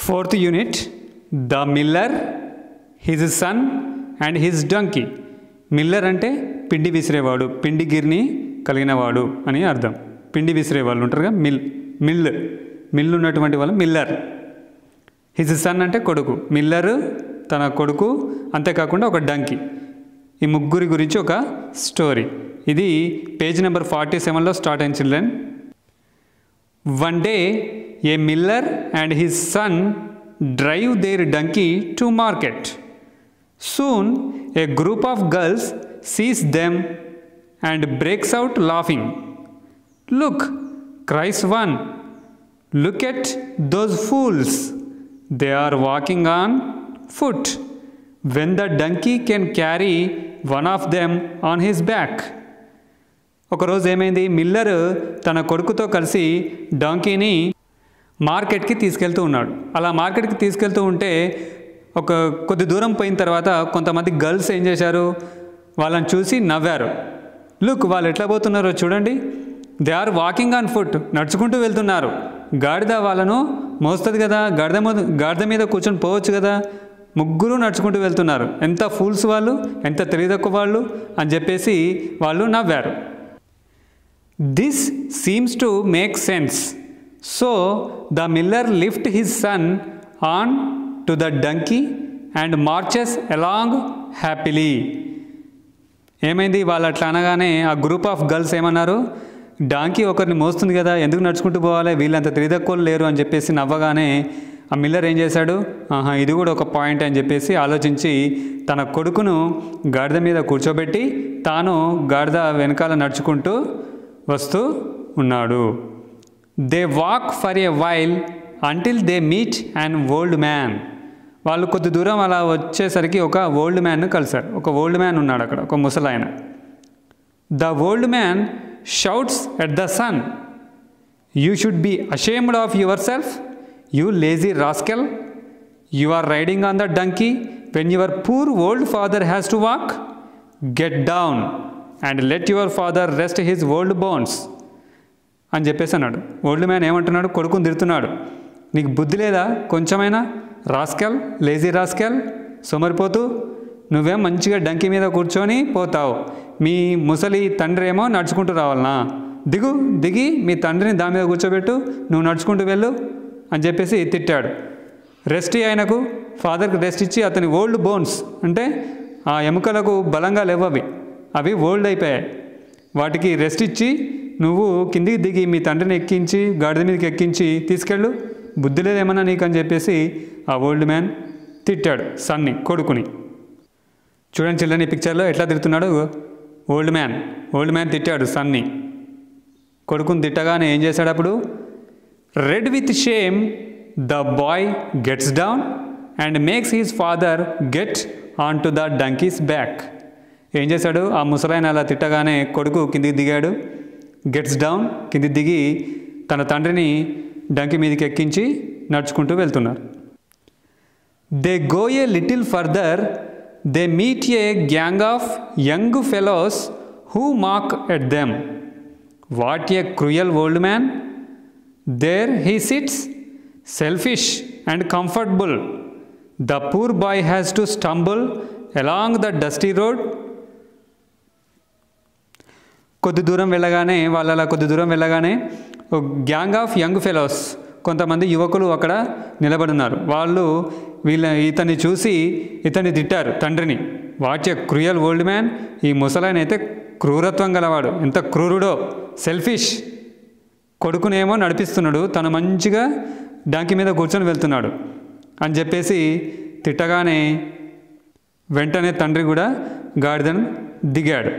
fourth unit the miller his son and his donkey miller అంటే పిండి విసిరేవాడు పిండి గిర్ని కలిగినవాడు అని అర్థం పిండి విసిరే వాళ్ళు ఉంటారుగా మిల్ మిల్ మిల్ ఉన్నటువంటి వాళ్ళు మిల్లర్ హిజ్ సన్ అంటే కొడుకు మిల్లర్ తన కొడుకు అంతేకాకుండా ఒక డంకి ఈ ముగ్గురి గురించి ఒక స్టోరీ ఇది పేజ్ నెంబర్ ఫార్టీ సెవెన్లో స్టార్ట్ అయిన children one day a miller and his son drive their donkey to market soon a group of girls sees them and breaks out laughing look cries one look at those fools they are walking on foot when the donkey can carry one of them on his back ఒకరోజు ఏమైంది Miller తన కొడుకుతో కలిసి డాంకీని మార్కెట్కి తీసుకెళ్తూ ఉన్నాడు అలా మార్కెట్కి తీసుకెళ్తూ ఉంటే ఒక కొద్ది దూరం పోయిన తర్వాత కొంతమంది గర్ల్స్ ఏం చేశారు వాళ్ళని చూసి నవ్వారు లుక్ వాళ్ళు ఎట్లా పోతున్నారో చూడండి they are walking on foot నడుచుకుంటూ వెళ్తున్నారు గాడిద వాళ్ళను మోస్తుంది కదా గాడిద మీద గాడిద మీద కూర్చొని పోవచ్చు కదా ముగ్గురు నడుచుకుంటూ వెళ్తున్నారు ఎంత ఫూల్స్ వాళ్ళు ఎంత తెలియదక్కువ వాళ్ళు అని చెప్పేసి వాళ్ళు నవ్వారు this seems to make sense so the miller lift his son on to the donkey and marches along happily ఏమైంది వాళ్ళు అట్లా అనగానే ఆ గ్రూప్ ఆఫ్ గర్ల్స్ ఏమన్నారు డాంకీ ఒకరిని మోస్తుంది కదా ఎందుకు నడుచుకుంటూ పోవాలి వీళ్ళంత తెలియదక్కువలు లేరు అని చెప్పేసి నవ్వగానే ఆ మిల్లర్ ఏం చేశాడు ఆహా ఇది కూడా ఒక పాయింట్ అని చెప్పేసి ఆలోచించి తన కొడుకును గాడిద మీద కూర్చోబెట్టి తాను గాడిద వెనకాల నడుచుకుంటూ వస్తూ ఉన్నాడు they walk for a while until they meet and old man వాళ్ళు కొద్ది దూరం అలా వచ్చేసరికి ఒక ఓల్డ్ మ్యాన్ను కలిశారు ఒక ఓల్డ్ మ్యాన్ ఉన్నాడు అక్కడ ఒక ముసలాయన the old man shouts at the son you should be ashamed of yourself you lazy rascal you are riding on the donkey when your poor old father has to walk get down and let your father rest his old bones అని చెప్పేసి అన్నాడు old man ఏమంటున్నాడు కొడుకుని తిడుతున్నాడు నీకు బుద్ధి లేదా కొంచెమైనా రాస్కెల్ లేజీ రాస్కెల్ సోమరిపోతూ నువ్వేం మంచిగా డంకి మీద కూర్చొని పోతావు మీ ముసలి తండ్రి ఏమో నడుచుకుంటూ రావాలనా దిగు దిగి మీ తండ్రిని దాని మీద కూర్చోబెట్టు నువ్వు నడుచుకుంటూ వెళ్ళు అని చెప్పేసి తిట్టాడు రెస్ట్ ఆయనకు ఫాదర్కి రెస్ట్ ఇచ్చి అతని ఓల్డ్ బోన్స్ అంటే ఆ ఎముకలకు బలంగా లేవు అవి అవి ఓల్డ్ అయిపోయాయి వాటికి రెస్ట్ ఇచ్చి నువ్వు కిందికి దిగి మీ తండ్రిని ఎక్కించి గాడిద మీదకి ఎక్కించి తీసుకెళ్ళు బుద్ధి లేదేమన్నా నీకు అని చెప్పేసి ఆ ఓల్డ్ మ్యాన్ తిట్టాడు సన్ని కొడుకుని చూడండి చిల్లని పిక్చర్లో ఎట్లా తిడుతున్నాడు ఓల్డ్ మ్యాన్ ఓల్డ్ మ్యాన్ తిట్టాడు సన్ని కొడుకుని తిట్టగానే ఏం చేశాడు అప్పుడు red with shame the boy gets down and makes his father get on to the donkey's back ఏం చేశాడు ఆ ముసలాయన అలా తిట్టగానే కొడుకు కిందికి దిగాడు గెట్స్ డౌన్ కింది దిగి తన తండ్రిని డంకి మీదకి ఎక్కించి నడుచుకుంటూ వెళ్తున్నారు they go a little further they meet a gang of young fellows who mock at them what a cruel old man there he sits selfish and comfortable the poor boy has to stumble along the dusty road కొద్ది దూరం వెళ్ళగానే వాళ్ళు అలా కొద్ది దూరం వెళ్ళగానే ఒక gang of young fellows కొంతమంది యువకులు అక్కడ నిలబడున్నారు వాళ్ళు వీళ్ళ ఇతన్ని చూసి ఇతన్ని తిట్టారు తండ్రిని what a cruel old man ఈ ముసలాయన అయితే క్రూరత్వం గలవాడు ఎంత క్రూరుడో సెల్ఫిష్ కొడుకునేమో నడిపిస్తున్నాడు తను మంచిగా డాంకి మీద కూర్చొని వెళ్తున్నాడు అని చెప్పేసి తిట్టగానే వెంటనే తండ్రి కూడా గాడిదను దిగాడు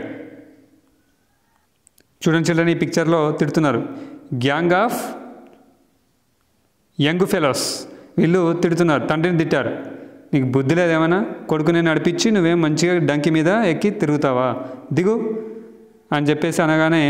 చూడండి చిల్డ్రన్ ఈ పిక్చర్లో తిడుతున్నారు గ్యాంగ్ ఆఫ్ యంగ్ ఫెలోస్ వీళ్ళు తిడుతున్నారు తండ్రిని తిట్టారు నీకు బుద్ధి లేదేమైనా కొడుకుని నడిపించి నువ్వేం మంచిగా డంకి మీద ఎక్కి తిరుగుతావా దిగు అని చెప్పేసి అనగానే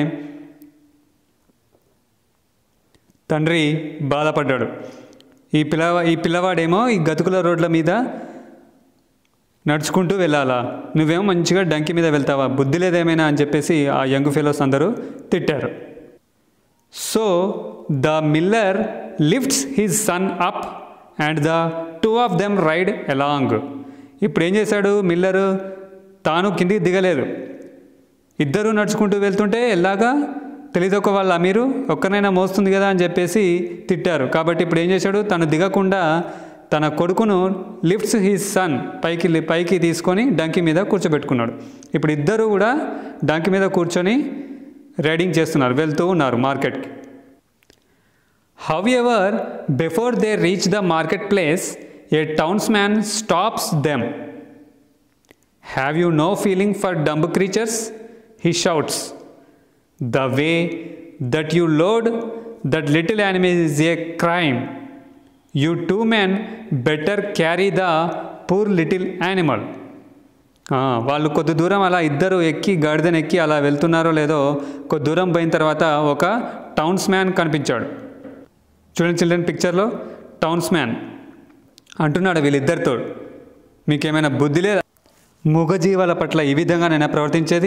తండ్రి బాధపడ్డాడు ఈ పిల్లవా ఈ పిల్లవాడేమో ఈ గతుకుల రోడ్ల మీద నడుచుకుంటూ వెళ్ళాలా నువ్వేమో మంచిగా డంకి మీద వెళ్తావా బుద్ధి లేదేమైనా అని చెప్పేసి ఆ యంగ్ ఫెలోస్ అందరూ తిట్టారు so the miller lifts his son up and the two of them ride along ఇప్పుడు ఏం చేశాడు మిల్లరు తాను కిందికి దిగలేదు ఇద్దరు నడుచుకుంటూ వెళ్తుంటే ఎలాగా తెలియదొక్క వాళ్ళ అమీరు ఒక్కనైనా మోస్తుంది కదా అని చెప్పేసి తిట్టారు కాబట్టి ఇప్పుడు ఏం చేశాడు తను దిగకుండా తన కొడుకును లిఫ్ట్స్ హీస్ సన్ పైకి లి- పైకి తీసుకొని డంకి మీద కూర్చోబెట్టుకున్నాడు ఇప్పుడు ఇద్దరు కూడా డంకి మీద కూర్చొని రైడింగ్ చేస్తున్నారు వెళ్తూ ఉన్నారు మార్కెట్కి however before they reach the market place a townsman stops them have you no feeling for dumb creatures he shouts the way that you load that little animal is a crime you two men better carry the poor little animal వాళ్ళు కొద్ది దూరం అలా ఇద్దరు ఎక్కి గాడిదను ఎక్కి అలా వెళ్తున్నారో లేదో కొద్ది దూరం పోయిన తర్వాత ఒక టౌన్స్ మ్యాన్ కనిపించాడు చూడండి చిల్డ్రన్ పిక్చర్లో టౌన్స్ మ్యాన్ అంటున్నాడు వీళ్ళిద్దరితో మీకేమైనా బుద్ధి లేదా మూగజీవాల పట్ల ఈ విధంగానైనా ప్రవర్తించేది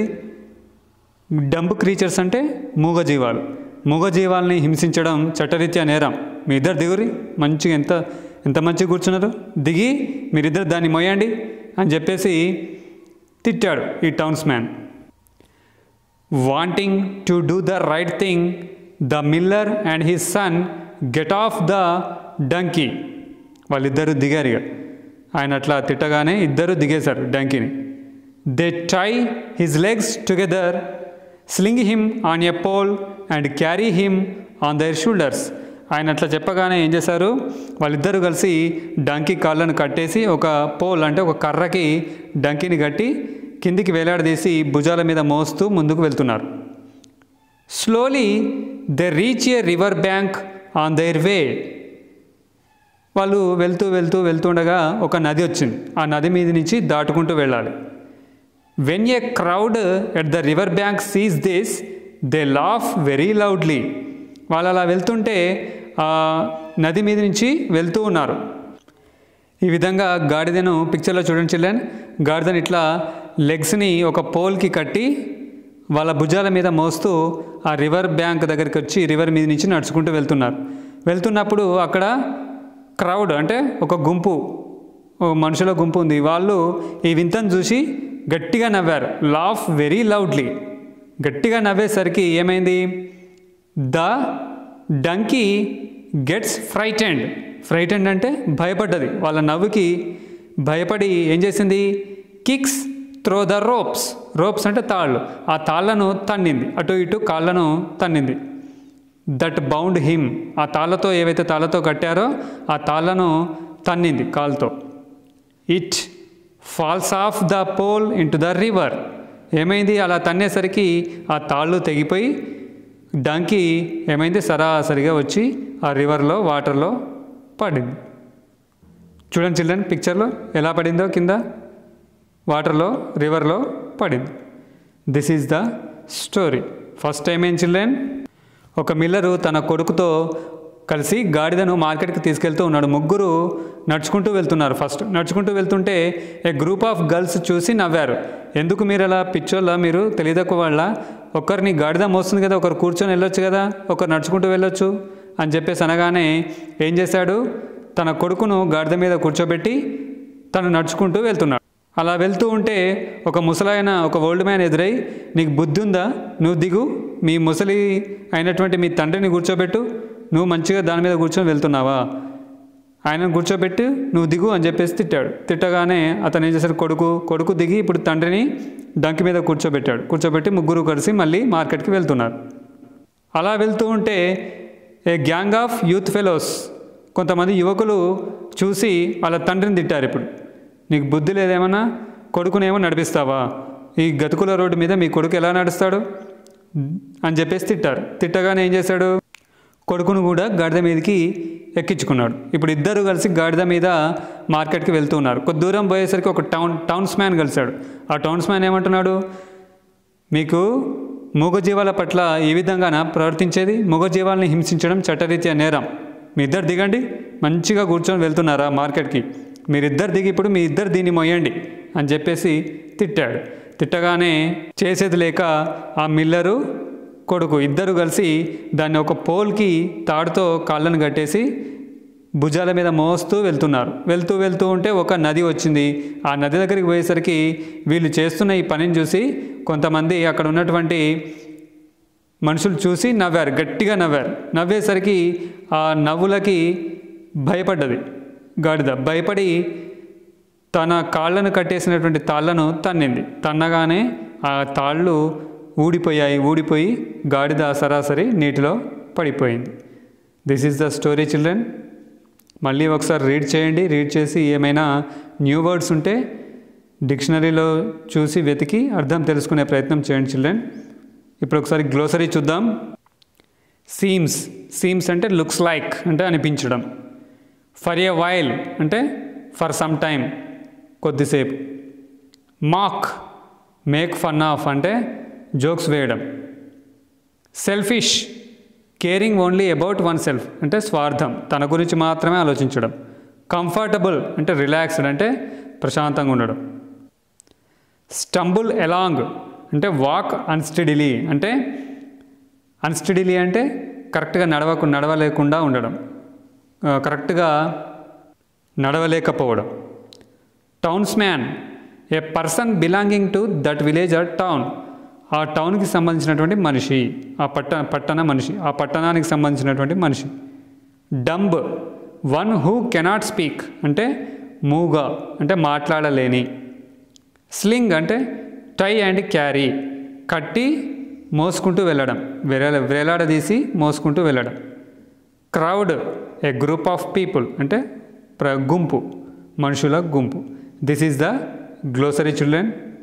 డంబ్ క్రీచర్స్ అంటే మూగజీవాలు మూగజీవాల్ని హింసించడం చట్టరీత్యా నేరం మీ ఇద్దరు దిగురి మంచిగా ఎంత ఎంత మంచిగా కూర్చున్నారు దిగి మీరిద్దరు దాన్ని మోయండి అని చెప్పేసి తిట్టాడు ఈ townsman wanting to do the right thing the miller and his son get off the donkey వాళ్ళిద్దరూ దిగారు ఇక ఆయన అట్లా తిట్టగానే ఇద్దరు దిగేశారు డంకీని they tie his legs together sling him on a pole and carry him on their shoulders ఆయన అట్లా చెప్పగానే ఏం చేశారు వాళ్ళిద్దరూ కలిసి డంకీ కాళ్ళను కట్టేసి ఒక పోల్ అంటే ఒక కర్రకి డంకీని కట్టి కిందికి వేలాడదీసి భుజాల మీద మోస్తూ ముందుకు వెళ్తున్నారు slowly they reach a river bank on their way వాళ్ళు వెళ్తూ వెళ్తూ వెళ్తుండగా ఒక నది వచ్చింది ఆ నది మీద నుంచి దాటుకుంటూ వెళ్ళాలి when a crowd at the river bank sees this they laugh very loudly వాళ్ళు అలా వెళ్తుంటే ఆ నది మీద నుంచి వెళ్తూ ఉన్నారు ఈ విధంగా గాడిదను పిక్చర్లో చూడండి చిల్డ్రన్ గాడిదను ఇట్లా లెగ్స్ని ఒక పోల్కి కట్టి వాళ్ళ భుజాల మీద మోస్తూ ఆ రివర్ బ్యాంక్ దగ్గరికి వచ్చి రివర్ మీద నుంచి నడుచుకుంటూ వెళ్తున్నారు వెళ్తున్నప్పుడు అక్కడ క్రౌడ్ అంటే ఒక గుంపు ఓ మనుషుల గుంపు ఉంది వాళ్ళు ఈ వింతను చూసి గట్టిగా నవ్వారు లాఫ్ వెరీ లౌడ్లీ గట్టిగా నవ్వేసరికి ఏమైంది the donkey gets frightened frightened అంటే భయపడ్డది వాళ్ళ నవ్వుకి భయపడి ఏం చేసింది kicks through the ropes ropes అంటే తాళ్ళు ఆ తాళ్లను తన్నింది అటు ఇటు కాళ్ళను తన్నింది దట్ బౌండ్ హిమ్ ఆ తాళ్ళతో ఏవైతే తాళ్ళతో కట్టారో ఆ తాళ్ళను తన్నింది కాల్తో it falls off the pole into the river ఏమైంది అలా తన్నేసరికి ఆ తాళ్ళు తెగిపోయి డంకి ఏమైంది సరాసరిగా వచ్చి ఆ రివర్లో వాటర్లో పడింది చూడండి చిల్డ్రన్ పిక్చర్లో ఎలా పడిందో కింద వాటర్లో రివర్లో పడింది this is the story first time ఏం చిల్డ్రన్ ఒక మిల్లరు తన కొడుకుతో కలిసి గాడిదను మార్కెట్కి తీసుకెళ్తూ ఉన్నాడు ముగ్గురు నడుచుకుంటూ వెళ్తున్నారు ఫస్ట్ నడుచుకుంటూ వెళ్తుంటే ఏ గ్రూప్ ఆఫ్ గర్ల్స్ చూసి నవ్వారు ఎందుకు మీరు అలా పిచ్చోళ్ళ మీరు తెలియదక్కువ వాళ్ళ ఒకరిని గాడిద మోస్తుంది కదా ఒకరు కూర్చొని వెళ్ళొచ్చు కదా ఒకరు నడుచుకుంటూ వెళ్ళొచ్చు అని చెప్పేసి అనగానే ఏం చేశాడు తన కొడుకును గాడిద మీద కూర్చోబెట్టి తను నడుచుకుంటూ వెళ్తున్నాడు అలా వెళ్తూ ఉంటే ఒక ముసలాయన ఒక ఓల్డ్ మ్యాన్ ఎదురై నీకు బుద్ధి ఉందా నువ్వు దిగు మీ ముసలి అయినటువంటి మీ తండ్రిని కూర్చోబెట్టు నువ్వు మంచిగా దాని మీద కూర్చొని వెళ్తున్నావా ఆయనను కూర్చోబెట్టి నువ్వు దిగు అని చెప్పేసి తిట్టాడు తిట్టగానే అతను ఏం చేశాడు కొడుకు కొడుకు దిగి ఇప్పుడు తండ్రిని డంకి మీద కూర్చోబెట్టాడు కూర్చోబెట్టి ముగ్గురు కలిసి మళ్ళీ మార్కెట్కి వెళ్తున్నారు అలా వెళ్తూ ఉంటే a gang of youth fellows కొంతమంది యువకులు చూసి వాళ్ళ తండ్రిని తిట్టారు ఇప్పుడు నీకు బుద్ధి లేదేమన్నా కొడుకునేమో నడిపిస్తావా ఈ గతుకుల రోడ్డు మీద మీ కొడుకు ఎలా నడుస్తాడు అని చెప్పేసి తిట్టారు తిట్టగానే ఏం చేశాడు కొడుకును కూడా గాడిద మీదకి ఎక్కించుకున్నాడు ఇప్పుడు ఇద్దరు కలిసి గాడిద మీద మార్కెట్కి వెళ్తూ ఉన్నారు కొద్ది దూరం పోయేసరికి ఒక టౌన్ టౌన్స్ మ్యాన్ కలిశాడు ఆ టౌన్స్ మ్యాన్ ఏమంటున్నాడు మీకు మూగజీవాల పట్ల ఈ విధంగాన ప్రవర్తించేది మూగజీవాలని హింసించడం చట్టరీత్యా నేరం మీ ఇద్దరు దిగండి మంచిగా కూర్చొని వెళ్తున్నారా మార్కెట్కి మీరిద్దరు దిగి ఇప్పుడు మీ ఇద్దరు దీన్ని మొయ్యండి అని చెప్పేసి తిట్టాడు తిట్టగానే చేసేది లేక ఆ మిల్లరు కొడుకు ఇద్దరు కలిసి దాన్ని ఒక పోల్కి తాడుతో కాళ్ళను కట్టేసి భుజాల మీద మోస్తూ వెళ్తున్నారు వెళ్తూ వెళ్తూ ఉంటే ఒక నది వచ్చింది ఆ నది దగ్గరికి పోయేసరికి వీళ్ళు చేస్తున్న ఈ పనిని చూసి కొంతమంది అక్కడ ఉన్నటువంటి మనుషులు చూసి నవ్వారు గట్టిగా నవ్వారు నవ్వేసరికి ఆ నవ్వులకి భయపడ్డది గాడిద భయపడి తన కాళ్ళను కట్టేసినటువంటి తాళ్ళను తన్నింది తన్నగానే ఆ తాళ్ళు ఊడిపోయాయి ఊడిపోయి గాడిద సరాసరి నీటిలో పడిపోయింది this is the story children మళ్ళీ ఒకసారి రీడ్ చేయండి రీడ్ చేసి ఏమైనా న్యూ వర్డ్స్ ఉంటే డిక్షనరీలో చూసి వెతికి అర్థం తెలుసుకునే ప్రయత్నం చేయండి చిల్డ్రన్ ఇప్పుడు ఒకసారి గ్లోసరీ చూద్దాం సీమ్స్ సీమ్స్ అంటే లుక్స్ లైక్ అంటే అనిపించడం ఫర్ ఏ వైల్ అంటే ఫర్ సమ్ టైమ్ కొద్దిసేపు మాక్ మేక్ ఫన్ ఆఫ్ అంటే జోక్స్ వేయడం selfish caring only about oneself అంటే స్వార్థం తన గురించి మాత్రమే ఆలోచించడం కంఫర్టబుల్ అంటే రిలాక్స్డ్ అంటే ప్రశాంతంగా ఉండడం స్టంబుల్ ఎలాంగ్ అంటే వాక్ అన్స్టడీలీ అంటే అన్స్టడీలీ అంటే కరెక్ట్గా నడవకు నడవలేకుండా ఉండడం ఆ, కరెక్ట్గా నడవలేకపోవడం townsman a person belonging to that village or town ఆ టౌన్కి సంబంధించినటువంటి మనిషి ఆ పట్ట పట్టణ మనిషి ఆ పట్టణానికి సంబంధించినటువంటి మనిషి dumb one who cannot speak అంటే మూగా అంటే మాట్లాడలేని స్లింగ్ అంటే టై అండ్ క్యారీ కట్టి మోసుకుంటూ వెళ్ళడం వేరే వేలాడదీసి మోసుకుంటూ వెళ్ళడం crowd a group of people అంటే ప్ర గుంపు మనుషుల గుంపు this is the glossary children